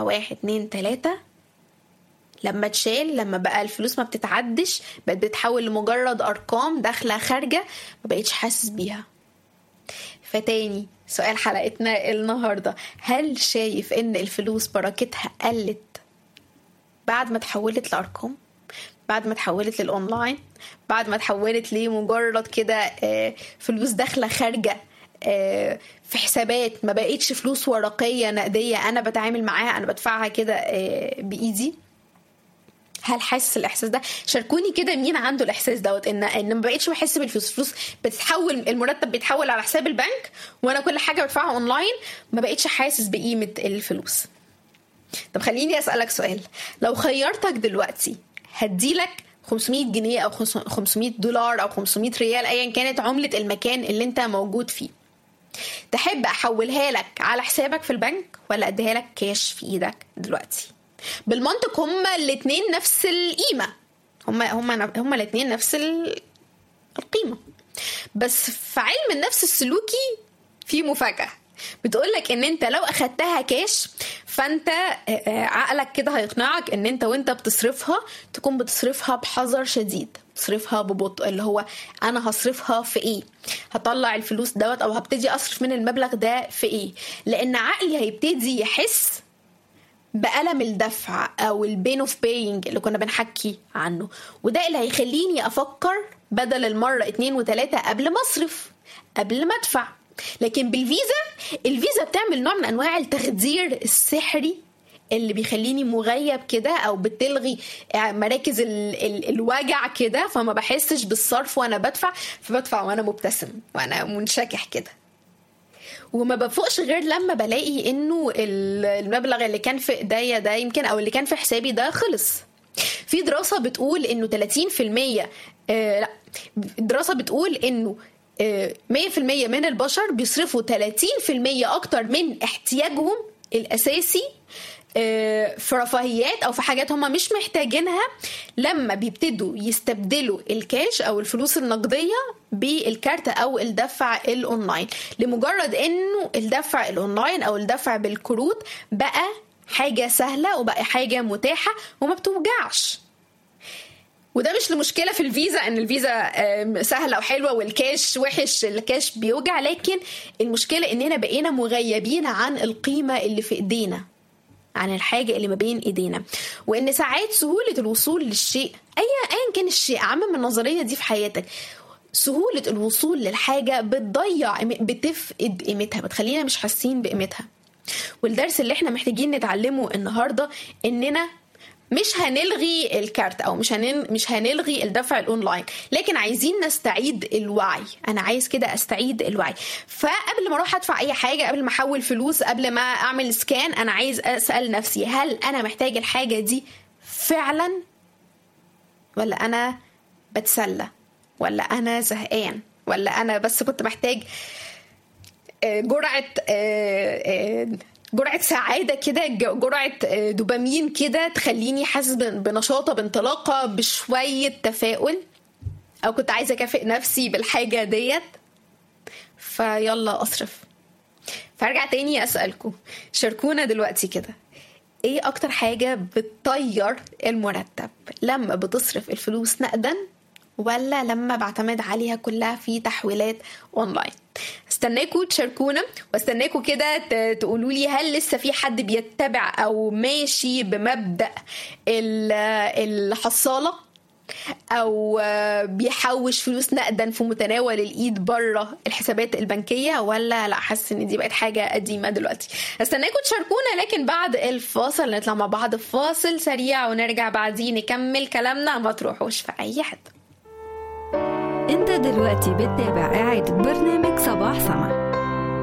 واحد اتنين تلاتة لما اتشال لما بقى الفلوس ما بتتعدش بقت بتتحول لمجرد ارقام داخله خارجه ما بقتش حاسس بيها فتاني سؤال حلقتنا النهارده هل شايف ان الفلوس بركتها قلت بعد ما اتحولت لارقام بعد ما اتحولت للاونلاين بعد ما اتحولت لمجرد كده آه، فلوس داخله خارجه آه، في حسابات ما بقتش فلوس ورقيه نقديه انا بتعامل معاها انا بدفعها كده آه، بايدي هل حاسس الاحساس ده شاركوني كده مين عنده الاحساس دوت ان ان ما بقتش بحس بالفلوس الفلوس بتتحول المرتب بيتحول على حساب البنك وانا كل حاجه بدفعها اونلاين ما بقتش حاسس بقيمه الفلوس طب خليني اسالك سؤال لو خيرتك دلوقتي هديلك 500 جنيه او 500 دولار او 500 ريال ايا كانت عمله المكان اللي انت موجود فيه تحب احولها لك على حسابك في البنك ولا اديها لك كاش في ايدك دلوقتي بالمنطق هما الاثنين نفس القيمه هما هما هما الاثنين نفس ال- القيمه بس في علم النفس السلوكي في مفاجاه بتقولك ان انت لو اخدتها كاش فانت آه، آه، عقلك كده هيقنعك ان انت وانت بتصرفها تكون بتصرفها بحذر شديد تصرفها ببطء اللي هو انا هصرفها في ايه هطلع الفلوس دوت او هبتدي اصرف من المبلغ ده في ايه لان عقلي هيبتدي يحس بألم الدفع أو البين اوف باينج اللي كنا بنحكي عنه وده اللي هيخليني أفكر بدل المرة اتنين وتلاتة قبل ما أصرف قبل ما أدفع لكن بالفيزا الفيزا بتعمل نوع من أنواع التخدير السحري اللي بيخليني مغيب كده او بتلغي مراكز ال ال الوجع كده فما بحسش بالصرف وانا بدفع فبدفع وانا مبتسم وانا منشكح كده وما بفوقش غير لما بلاقي انه ال- المبلغ اللي كان في ايديا ده يمكن او اللي كان في حسابي ده خلص في دراسة بتقول انه 30% آه لا دراسة بتقول انه آه 100% من البشر بيصرفوا 30% اكتر من احتياجهم الاساسي آه، في رفاهيات او في حاجات هم مش محتاجينها لما بيبتدوا يستبدلوا الكاش او الفلوس النقديه بالكارت او الدفع الاونلاين لمجرد انه الدفع الاونلاين او الدفع بالكروت بقى حاجه سهله وبقى حاجه متاحه وما بتوجعش وده مش لمشكله في الفيزا ان الفيزا آم، سهله وحلوه والكاش وحش الكاش بيوجع لكن المشكله اننا بقينا مغيبين عن القيمه اللي في ايدينا عن الحاجه اللي ما بين ايدينا وان ساعات سهوله الوصول للشيء ايا ايا كان الشيء عمم النظريه دي في حياتك سهوله الوصول للحاجه بتضيع قيم- بتفقد قيمتها بتخلينا مش حاسين بقيمتها والدرس اللي احنا محتاجين نتعلمه النهارده اننا مش هنلغي الكارت او مش هنن... مش هنلغي الدفع الاونلاين لكن عايزين نستعيد الوعي انا عايز كده استعيد الوعي فقبل ما اروح ادفع اي حاجه قبل ما احول فلوس قبل ما اعمل سكان انا عايز اسال نفسي هل انا محتاج الحاجه دي فعلا ولا انا بتسلى ولا انا زهقان ولا انا بس كنت محتاج آه، جرعه آه، آه، جرعه سعاده كده ج- جرعه آه، دوبامين كده تخليني حاسس بن- بنشاطه بانطلاقه بشويه تفاؤل او كنت عايزه اكافئ نفسي بالحاجه ديت فيلا اصرف فارجع تاني اسالكم شاركونا دلوقتي كده ايه اكتر حاجه بتطير المرتب لما بتصرف الفلوس نقدا ولا لما بعتمد عليها كلها في تحويلات اونلاين استناكوا تشاركونا واستناكوا كده ت- تقولوا لي هل لسه في حد بيتبع او ماشي بمبدا ال- الحصاله او آه، بيحوش فلوس نقدا في متناول الايد بره الحسابات البنكيه ولا لا حاسس ان دي بقت حاجه قديمه دلوقتي استناكم تشاركونا لكن بعد الفاصل نطلع مع بعض في فاصل سريع ونرجع بعدين نكمل كلامنا ما تروحوش في اي حته انت دلوقتي بتتابع إعادة برنامج صباح سما